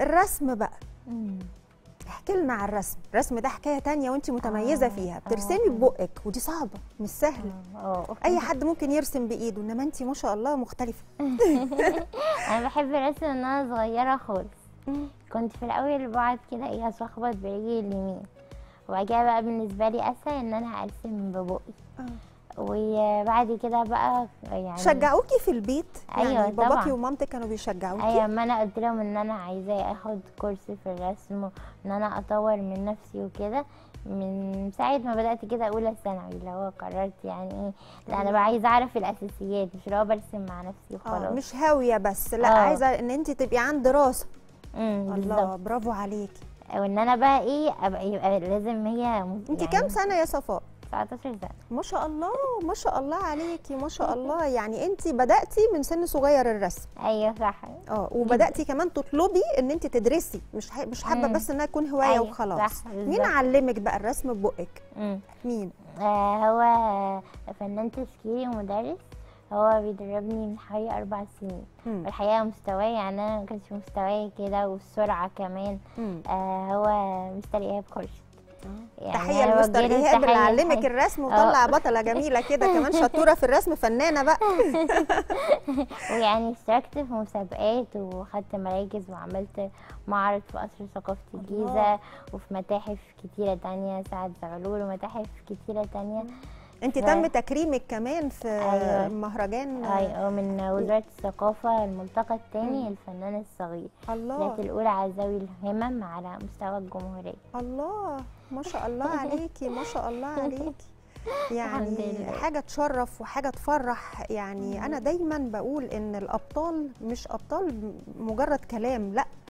الرسم بقى مم. احكي لنا عن الرسم الرسم ده حكايه تانية وانت متميزه آه، فيها آه. بترسمي ببقك ودي صعبه مش سهله اه اي حد ممكن يرسم بايده انما انت ما شاء الله مختلفه انا بحب الرسم من وانا صغيره خالص كنت في الاول بقعد كده ايه اشخبط برجلي اليمين وبعد كده بقى بالنسبه لي اسهل ان انا ارسم ببقي وبعد كده بقى يعني شجعوكي في البيت أيوة يعني باباكي طبعاً. ومامتك كانوا بيشجعوكي ايوه ما انا قلت لهم ان انا عايزه اخد كورس في الرسم وان انا اطور من نفسي وكده من ساعه ما بدات كده اولى ثانوي اللي هو قررت يعني ايه لا انا بقى عايزه اعرف الاساسيات مش اللي هو برسم مع نفسي اه وخلاص مش هاويه بس لا آه. عايزه ان انت تبقي عن دراسه امم الله بالظبط برافو عليكي وان انا بقى ايه ابقى يبقى لازم هي انت كام سنه يا صفاء 19 سنه ما شاء الله ما شاء الله عليكي ما شاء الله يعني انت بداتي من سن صغير الرسم ايوه صح اه وبداتي كمان تطلبي ان انت تدرسي مش ح- مش حابه مم. بس انها تكون هوايه أيوة، وخلاص صح، مين بالظبط. علمك بقى الرسم ببقك امم مين آه هو فنان تشكيلي ومدرس هو بيدربني من حوالي أربع سنين مم. والحقيقة مستواي يعني أنا ما كانش مستواي كده والسرعة كمان مم. آه هو مستر إيهاب خورشيد يعني تحيه أنا لمستر بوجه له ايهاب اللي تحية علمك الحقيقة. الرسم آه. وطلع بطله جميله كده كمان شطوره في الرسم فنانه بقى ويعني اشتركت في مسابقات وخدت مراكز وعملت معرض في قصر ثقافة الجيزة الله. وفي متاحف كتيرة تانية سعد زغلول ومتاحف كتيرة تانية انت ف- تم تكريمك كمان في أيوة. مهرجان أيوة من وزارة الثقافة الملتقى الثاني الفنان الصغير الله كانت الأولى على ذوي الهمم على مستوى الجمهورية الله ما شاء الله عليكي ما شاء الله عليكي الحمد يعني لله. حاجة تشرف وحاجة تفرح يعني أنا دايما بقول إن الأبطال مش أبطال مجرد كلام لا